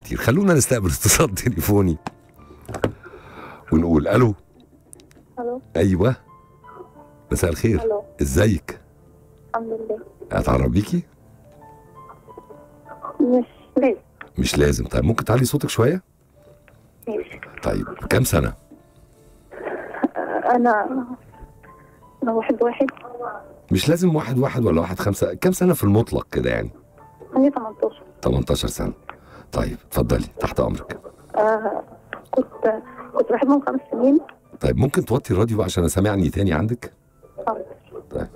كتير خلونا نستقبل اتصال تليفوني ونقول الو الو ايوه مساء الخير الو ازيك الحمد لله اتعرف بيكي مش لازم مش لازم طيب ممكن تعلي صوتك شويه ماشي طيب كام سنه انا انا واحد واحد مش لازم واحد واحد ولا واحد خمسة كام سنة في المطلق كده يعني عندي 18 18 سنة طيب اتفضلي تحت أمرك آه كنت كنت بحبهم خمس سنين طيب ممكن توطي الراديو بقى عشان أسمعني تاني عندك حاضر. طيب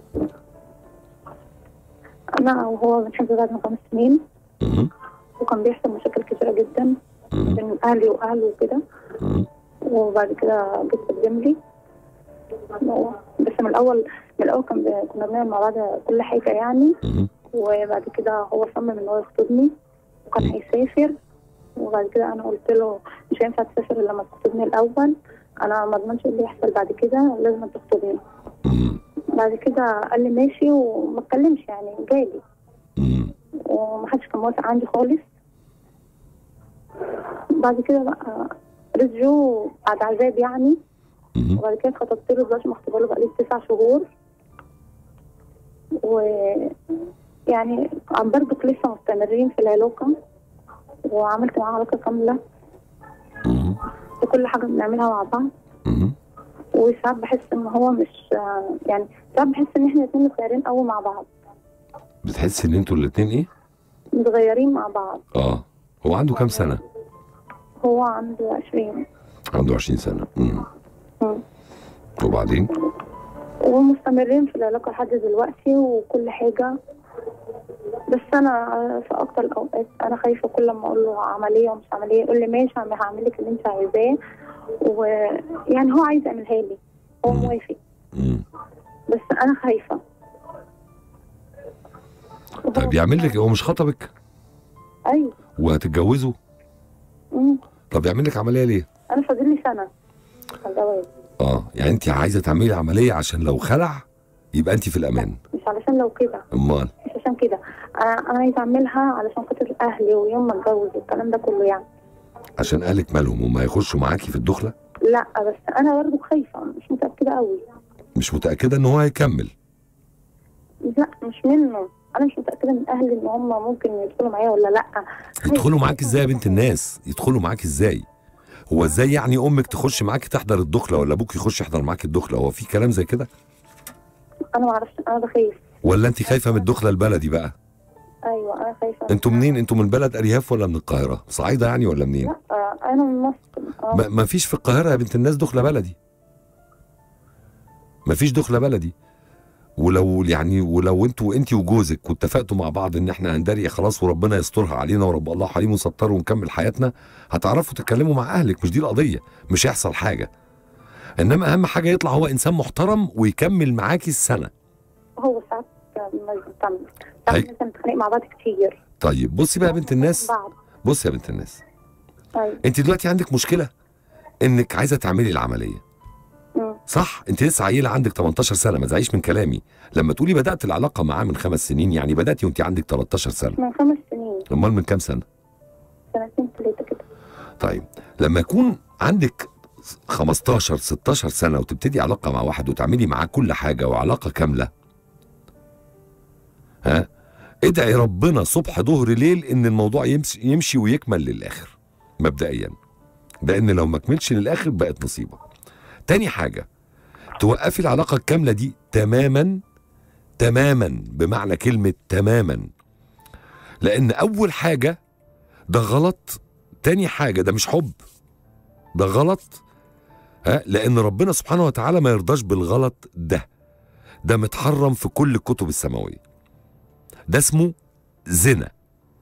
انا وهو بنحب بعض من خمس سنين مهم. وكان بيحصل مشاكل كتيرة جدا مهم. بين اهلي واهله وكده مهم. وبعد كده جيت قدم لي بس من الاول من الاول كان ب- كنا بنعمل مع بعض كل حاجه يعني مهم. وبعد كده هو صمم ان هو يخطبني وكان مم. هيسافر وبعد كده انا قلت له مش هينفع تسافر الا لما تخطبني الاول انا ما اضمنش ايه اللي يحصل بعد كده لازم تخطبني مهم. بعد كده قال لي ماشي وما اتكلمش يعني جالي مهم. ومحدش كان موافق عندي خالص بعد كده بقى رجعوا بعد عذاب يعني مهم. وبعد كده اتخطبت له دلوقتي مخطوبه له بقالي تسع شهور و يعني عم برضك لسه مستمرين في العلاقه وعملت معاه علاقه كامله مهم. وكل حاجه بنعملها مع بعض مهم. وساعات بحس ان هو مش يعني ساعات بحس ان احنا الاتنين متغيرين قوي مع بعض بتحسي ان انتوا الاتنين ايه؟ متغيرين مع بعض اه هو عنده كام سنة؟ هو عنده 20 عنده 20 سنة مم. مم. وبعدين؟ ومستمرين في العلاقة لحد دلوقتي وكل حاجة بس أنا في أكتر الأوقات أنا خايفة كل ما أقول له عملية ومش عملية يقول لي ماشي أنا هعمل لك اللي أنت عايزاه ويعني هو عايز يعملها لي هو مم. موافق مم. بس أنا خايفة طيب يعمل لك هو مش خطبك أيوه وهتتجوزوا مم. طب يعمل لك عملية ليه؟ أنا فاضل لي سنة على الجواز اه يعني انت عايزة تعملي عملية عشان لو خلع يبقى انت في الأمان مش علشان لو كده امال مش عشان كده أنا أنا عايزة أعملها علشان خاطر أهلي ويوم ما أتجوز والكلام ده كله يعني عشان اهلك مالهم وما يخشوا معاكي في الدخلة لا بس أنا برضه خايفة مش متأكدة قوي مش متأكدة ان هو هيكمل لا مش منه انا مش متاكده من اهلي ان هم ممكن يدخلوا معايا ولا لا يدخلوا معاك ازاي يا بنت الناس يدخلوا معاك ازاي هو ازاي يعني امك تخش معاكي تحضر الدخله ولا ابوك يخش يحضر معاك الدخله هو في كلام زي كده انا ما اعرفش انا بخاف ولا انت خايفه من الدخله البلدي بقى ايوه انا خايفه انتوا منين انتوا من بلد ارياف ولا من القاهره صعيده يعني ولا منين لا آه، انا من مصر آه، ما ما فيش في القاهره يا بنت الناس دخله بلدي ما فيش دخله بلدي ولو يعني ولو انتوا انت وجوزك واتفقتوا مع بعض ان احنا هندري خلاص وربنا يسترها علينا ورب الله حليم وستار ونكمل حياتنا هتعرفوا تتكلموا مع اهلك مش دي القضيه مش هيحصل حاجه انما اهم حاجه يطلع هو انسان محترم ويكمل معاكي السنه هو ساعات ما بيهتمش هي- ساعات مثلا بنتخانق مع بعض كتير طيب بصي بقى يا بنت الناس بعض بصي يا بنت الناس ايوه انت دلوقتي عندك مشكله انك عايزه تعملي العمليه مم. صح انت لسه عيله عندك 18 سنه ما تزعيش من كلامي لما تقولي بدات العلاقه معاه من خمس سنين يعني بداتي وانت عندك 13 سنه من خمس سنين امال من كام سنه سنتين ثلاثه كده طيب لما يكون عندك 15 16 سنه وتبتدي علاقه مع واحد وتعملي معاه كل حاجه وعلاقه كامله ها ادعي ربنا صبح ظهر ليل ان الموضوع يمشي, يمشي ويكمل للاخر مبدئيا لان لو ما كملش للاخر بقت مصيبه تاني حاجه توقفي العلاقه الكامله دي تماما تماما بمعنى كلمه تماما لان اول حاجه ده غلط تاني حاجة ده مش حب ده غلط ها لأن ربنا سبحانه وتعالى ما يرضاش بالغلط ده ده متحرم في كل الكتب السماوية ده اسمه زنا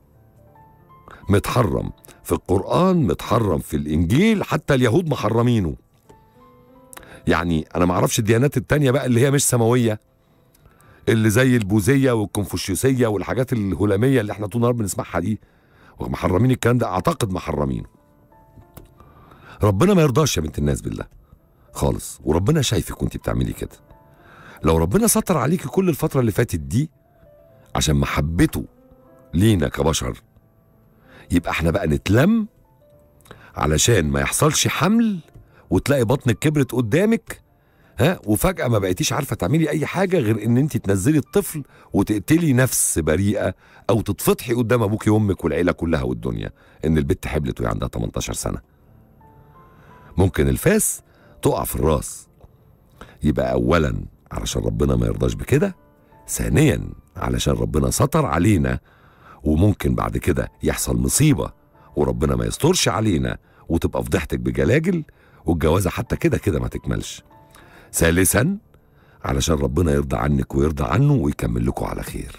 متحرم في القرآن متحرم في الإنجيل حتى اليهود محرمينه يعني أنا معرفش الديانات التانية بقى اللي هي مش سماوية اللي زي البوذية والكونفوشيوسية والحاجات الهلامية اللي احنا طول النهار بنسمعها دي ومحرمين الكلام ده اعتقد محرمينه ربنا ما يرضاش يا بنت الناس بالله خالص وربنا شايفك وانت بتعملي كده لو ربنا ستر عليكي كل الفترة اللي فاتت دي عشان محبته لينا كبشر يبقى احنا بقى نتلم علشان ما يحصلش حمل وتلاقي بطنك كبرت قدامك ها وفجأة ما بقيتيش عارفة تعملي أي حاجة غير إن أنت تنزلي الطفل وتقتلي نفس بريئة أو تتفضحي قدام أبوكي وأمك والعيلة كلها والدنيا إن البت حبلت وهي عندها 18 سنة. ممكن الفاس تقع في الراس. يبقى أولاً علشان ربنا ما يرضاش بكده، ثانياً علشان ربنا ستر علينا وممكن بعد كده يحصل مصيبة وربنا ما يسترش علينا وتبقى فضيحتك بجلاجل والجوازة حتى كده كده ما تكملش. ثالثا علشان ربنا يرضى عنك ويرضى عنه ويكمل لكم على خير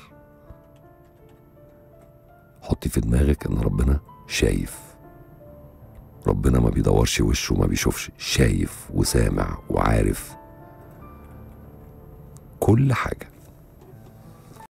حطي في دماغك ان ربنا شايف ربنا ما بيدورش وشه وما بيشوفش شايف وسامع وعارف كل حاجه